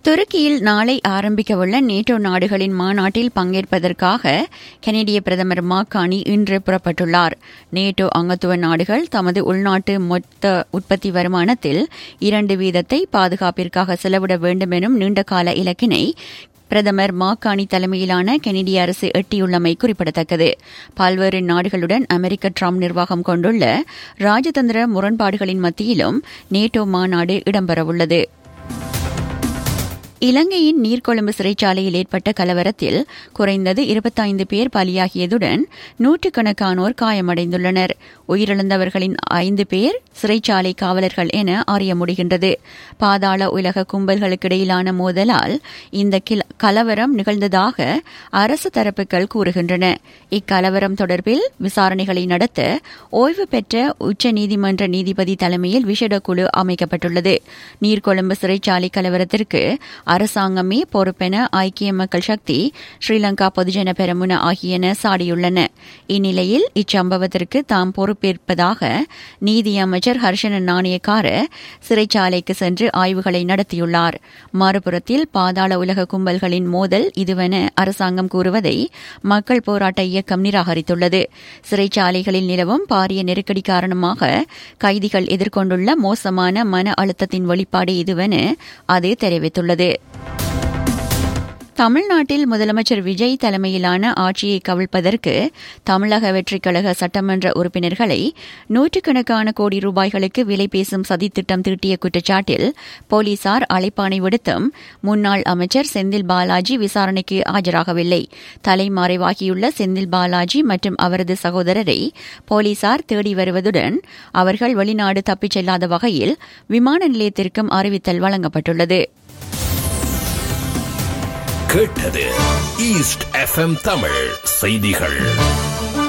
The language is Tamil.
துருக்கியில் நாளை ஆரம்பிக்கவுள்ள நேட்டோ நாடுகளின் மாநாட்டில் பங்கேற்பதற்காக கனேடிய பிரதமர் மாக்கானி இன்று புறப்பட்டுள்ளார் நேட்டோ அங்கத்துவ நாடுகள் தமது உள்நாட்டு மொத்த உற்பத்தி வருமானத்தில் இரண்டு வீதத்தை பாதுகாப்பிற்காக செலவிட வேண்டும் எனும் நீண்டகால இலக்கினை பிரதமர் மாக்கானி தலைமையிலான கெனடிய அரசு எட்டியுள்ளமை குறிப்பிடத்தக்கது பல்வேறு நாடுகளுடன் அமெரிக்க ட்ரம்ப் நிர்வாகம் கொண்டுள்ள ராஜதந்திர முரண்பாடுகளின் மத்தியிலும் நேட்டோ மாநாடு இடம்பெறவுள்ளது இலங்கையின் நீர்கொழும்பு சிறைச்சாலையில் ஏற்பட்ட கலவரத்தில் குறைந்தது இருபத்தைந்து பேர் பலியாகியதுடன் நூற்றுக்கணக்கானோர் காயமடைந்துள்ளனர் உயிரிழந்தவர்களின் ஐந்து பேர் சிறைச்சாலை காவலர்கள் என அறிய முடிகின்றது பாதாள உலக கும்பல்களுக்கிடையிலான மோதலால் இந்த கலவரம் நிகழ்ந்ததாக அரசு தரப்புகள் கூறுகின்றன இக்கலவரம் தொடர்பில் விசாரணைகளை நடத்த ஓய்வு பெற்ற உச்சநீதிமன்ற நீதிபதி தலைமையில் விசேட குழு அமைக்கப்பட்டுள்ளது நீர்கொழும்பு சிறைச்சாலை கலவரத்திற்கு அரசாங்கமே பொறுப்பென ஐக்கிய மக்கள் சக்தி ஸ்ரீலங்கா பொதுஜன பெரமுன ஆகியன சாடியுள்ளன இந்நிலையில் இச்சம்பவத்திற்கு தாம் பொறுப்பேற்பதாக நீதி அமைச்சர் ஹர்ஷன நாணயக்கார சிறைச்சாலைக்கு சென்று ஆய்வுகளை நடத்தியுள்ளார் மறுபுறத்தில் பாதாள உலக கும்பல்களின் மோதல் இதுவென அரசாங்கம் கூறுவதை மக்கள் போராட்ட இயக்கம் நிராகரித்துள்ளது சிறைச்சாலைகளில் நிலவும் பாரிய நெருக்கடி காரணமாக கைதிகள் எதிர்கொண்டுள்ள மோசமான மன அழுத்தத்தின் வெளிப்பாடு இதுவென அது தெரிவித்துள்ளது தமிழ்நாட்டில் முதலமைச்சர் விஜய் தலைமையிலான ஆட்சியை கவிழ்ப்பதற்கு தமிழக வெற்றிக் கழக சட்டமன்ற உறுப்பினர்களை நூற்றுக்கணக்கான கோடி ரூபாய்களுக்கு விலை பேசும் சதித்திட்டம் தீட்டிய குற்றச்சாட்டில் போலீசார் அழைப்பாணை விடுத்தும் முன்னாள் அமைச்சர் செந்தில் பாலாஜி விசாரணைக்கு ஆஜராகவில்லை தலைமறைவாகியுள்ள செந்தில் பாலாஜி மற்றும் அவரது சகோதரரை போலீசார் தேடி வருவதுடன் அவர்கள் வெளிநாடு தப்பிச் செல்லாத வகையில் விமான நிலையத்திற்கும் அறிவித்தல் வழங்கப்பட்டுள்ளது கேட்டது ஈஸ்ட் எஃப்எம் தமிழ் செய்திகள்